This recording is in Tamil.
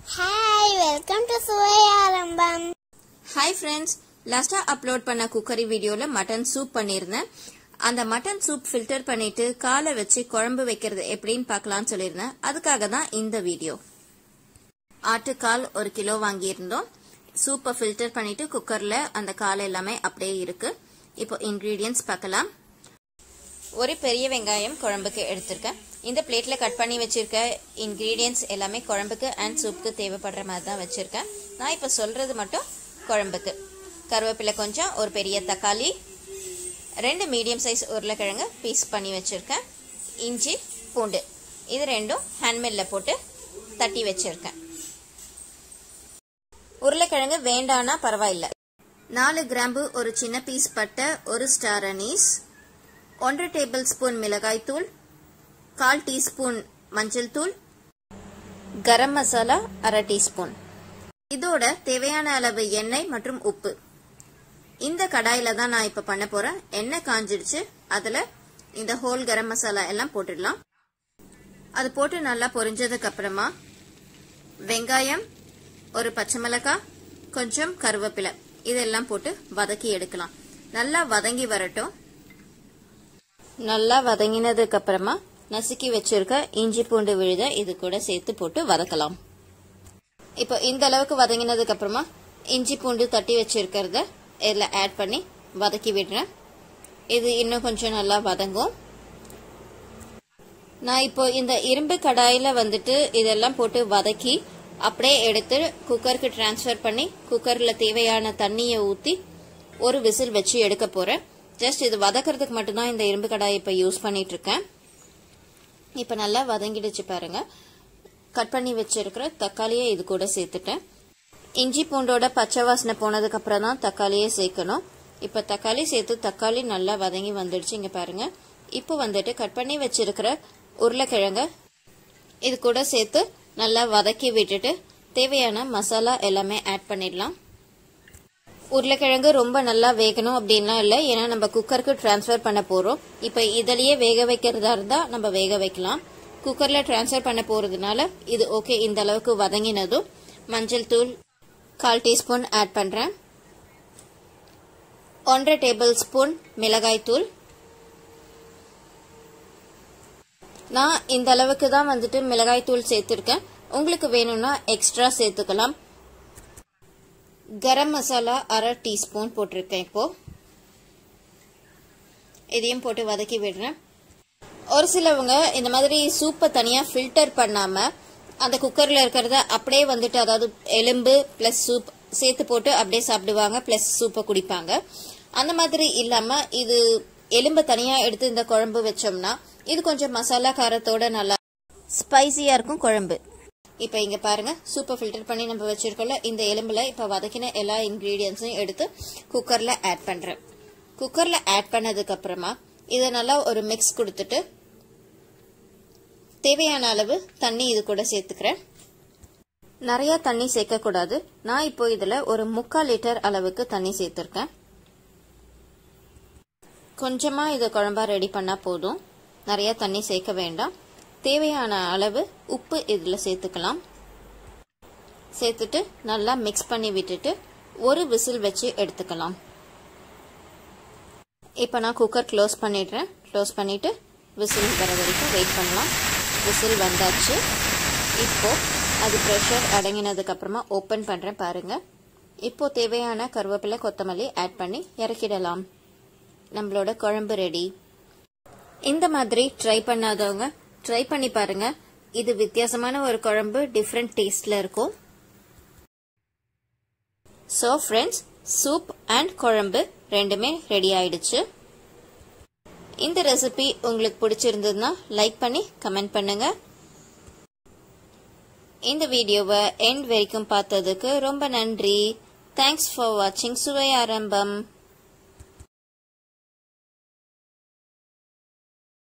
ஹாய் வெல்கம் டு சுவை ஆரம்பம் ஹாய் ஃப்ரெண்ட்ஸ் லாஸ்டா அப்லோட் பண்ண குக்கரி வீடியோல மட்டன் சூப் பண்ணியிருந்தேன் அந்த மட்டன் சூப் ஃபில்டர் பண்ணிட்டு காலை வச்சு குழம்பு வைக்கிறது எப்படின்னு பார்க்கலாம்னு சொல்லியிருந்தேன் அதுக்காக தான் இந்த வீடியோ ஆட்டுக்கால் ஒரு கிலோ வாங்கியிருந்தோம் சூப்பை ஃபில்டர் பண்ணிட்டு குக்கர்ல அந்த கால் எல்லாமே அப்படியே இருக்கு இப்போ இன்கிரீடியன்ஸ் பார்க்கலாம் ஒரு பெரிய வெங்காயம் குழம்புக்கு எடுத்திருக்கேன் இந்த பிளேட்ல கட் பண்ணி வச்சிருக்க இன்கிரீடியன்ஸ் எல்லாமே குழம்புக்கு அண்ட் சூப்புக்கு தேவைப்படுற மாதிரி தான் வச்சிருக்கேன் நான் இப்போ சொல்றது மட்டும் குழம்புக்கு கருவேப்பிலை கொஞ்சம் ஒரு பெரிய தக்காளி ரெண்டு மீடியம் சைஸ் உருளைக்கிழங்கு பீஸ் பண்ணி வச்சிருக்கேன் இஞ்சி பூண்டு இது ரெண்டும் ஹேண்ட்மில்ல போட்டு தட்டி வச்சிருக்கேன் உருளைக்கிழங்கு வேண்டானா பரவாயில்ல நாலு கிராம்பு ஒரு சின்ன பீஸ் பட்டை ஒரு ஸ்டார் அனீஸ் ஒன்றரை டேபிள் ஸ்பூன் மிளகாய் தூள் கால் டீஸ்பூன் மஞ்சள் தூள் கரம் மசாலா அரை டீஸ்பூன் இதோட தேவையான அளவு எண்ணெய் மற்றும் உப்பு இந்த கடாயில தான் நான் இப்ப பண்ண போறேன் எண்ணெய் காஞ்சிடுச்சு அதுல இந்த ஹோல் கரம் மசாலா எல்லாம் போட்டுடலாம் அது போட்டு நல்லா பொரிஞ்சதுக்கு அப்புறமா வெங்காயம் ஒரு பச்சை மிளகாய் கொஞ்சம் கருவேப்பிலை இதெல்லாம் போட்டு வதக்கி எடுக்கலாம் நல்லா வதங்கி வரட்டும் நல்லா வதங்கினதுக்கு அப்புறமா நசுக்கி வச்சிருக்க இஞ்சி பூண்டு விழுத இது கூட சேர்த்து போட்டு வதக்கலாம் இப்போ இந்த அளவுக்கு வதங்கினதுக்கு அப்புறமா இஞ்சி பூண்டு தட்டி வச்சிருக்கிறத இதில் ஆட் பண்ணி வதக்கி விடுறேன் இது இன்னும் கொஞ்சம் நல்லா வதங்கும் நான் இப்போ இந்த இரும்பு கடாயில வந்துட்டு இதெல்லாம் போட்டு வதக்கி அப்படியே எடுத்து குக்கருக்கு டிரான்ஸ்ஃபர் பண்ணி குக்கர்ல தேவையான தண்ணியை ஊத்தி ஒரு விசில் வச்சு எடுக்க போறேன் ஜஸ்ட் இது வதக்கிறதுக்கு மட்டும்தான் இந்த இரும்பு கடாயை இப்போ யூஸ் பண்ணிட்டு இருக்கேன் இப்போ நல்லா வதங்கிடுச்சு பாருங்க கட் பண்ணி வச்சிருக்கிற தக்காளியை இது கூட சேர்த்துட்டேன் இஞ்சி பூண்டோட பச்சை வாசனை போனதுக்கு அப்புறம் தான் தக்காளியே சேர்க்கணும் இப்போ தக்காளி சேர்த்து தக்காளி நல்லா வதங்கி வந்துடுச்சு இங்க பாருங்க இப்போ வந்துட்டு கட் பண்ணி வச்சிருக்கிற உருளைக்கிழங்க இது கூட சேர்த்து நல்லா வதக்கி விட்டுட்டு தேவையான மசாலா எல்லாமே ஆட் பண்ணிடலாம் உருளைக்கிழங்கு ரொம்ப நல்லா வேகணும் அப்படின்லாம் இல்லை ஏன்னா நம்ம குக்கருக்கு டிரான்ஸ்ஃபர் பண்ண போறோம் இப்போ இதுலயே வேக வைக்கிறதா இருந்தா நம்ம வேக வைக்கலாம் குக்கர்ல டிரான்ஸ்ஃபர் பண்ண போறதுனால இது ஓகே இந்த அளவுக்கு வதங்கினதும் மஞ்சள் தூள் கால் டீஸ்பூன் ஆட் பண்றேன் ஒன்றரை டேபிள் ஸ்பூன் மிளகாய் தூள் நான் இந்த அளவுக்கு தான் வந்துட்டு மிளகாய் தூள் சேர்த்திருக்கேன் உங்களுக்கு வேணும்னா எக்ஸ்ட்ரா சேர்த்துக்கலாம் கரம் மசாலா அரை டீஸ்பூன் போட்டிருக்கேன் இப்போ இதையும் போட்டு வதக்கி விடுறேன் ஒரு சிலவங்க இந்த மாதிரி சூப்பை தனியா ஃபில்டர் பண்ணாம அந்த குக்கர்ல இருக்கிறத அப்படியே வந்துட்டு அதாவது எலும்பு பிளஸ் சூப் சேர்த்து போட்டு அப்படியே சாப்பிடுவாங்க பிளஸ் சூப்பை குடிப்பாங்க அந்த மாதிரி இல்லாம இது எலும்பை தனியா எடுத்து இந்த குழம்பு வச்சோம்னா இது கொஞ்சம் மசாலா காரத்தோட நல்லா ஸ்பைசியா இருக்கும் குழம்பு இப்போ இங்க பாருங்க சூப்பர் ஃபில்டர் பண்ணி நம்ம வச்சிருக்கோம்ல இந்த எலும்புல இப்போ வதக்கின எல்லா இன்கிரீடியன்ஸையும் எடுத்து குக்கர்ல ஆட் பண்றேன் குக்கர்ல ஆட் பண்ணதுக்கு அப்புறமா இதை நல்லா ஒரு மிக்ஸ் கொடுத்துட்டு தேவையான அளவு தண்ணி இது கூட சேர்த்துக்கிறேன் நிறைய தண்ணி சேர்க்க கூடாது நான் இப்போ இதுல ஒரு முக்கால் லிட்டர் அளவுக்கு தண்ணி சேர்த்திருக்கேன் கொஞ்சமா இதை குழம்பா ரெடி பண்ணா போதும் நிறைய தண்ணி சேர்க்க வேண்டாம் தேவையான அளவு உப்பு இதில் சேர்த்துக்கலாம் சேர்த்துட்டு நல்லா மிக்ஸ் பண்ணி விட்டுட்டு ஒரு விசில் வச்சு எடுத்துக்கலாம் இப்போ நான் குக்கர் க்ளோஸ் பண்ணிடுறேன் க்ளோஸ் பண்ணிட்டு விசில் வர வரைக்கும் வெயிட் பண்ணலாம் விசில் வந்தாச்சு இப்போ அது ப்ரெஷர் அடங்கினதுக்கு அப்புறமா ஓப்பன் பண்ணுறேன் பாருங்க இப்போ தேவையான கருவேப்பிலை கொத்தமல்லி ஆட் பண்ணி இறக்கிடலாம் நம்மளோட குழம்பு ரெடி இந்த மாதிரி ட்ரை பண்ணாதவங்க ட்ரை பண்ணி பாருங்க இது வித்தியாசமான ஒரு குழம்பு டிஃப்ரெண்ட் டேஸ்ட்ல இருக்கும் ஸோ ஃப்ரெண்ட்ஸ் சூப் அண்ட் குழம்பு ரெண்டுமே ரெடி ஆயிடுச்சு இந்த ரெசிபி உங்களுக்கு பிடிச்சிருந்ததுன்னா லைக் பண்ணி கமெண்ட் பண்ணுங்க இந்த வீடியோவை எண்ட் வரைக்கும் பார்த்ததுக்கு ரொம்ப நன்றி தேங்க்ஸ் ஃபார் வாட்சிங் சுவை ஆரம்பம்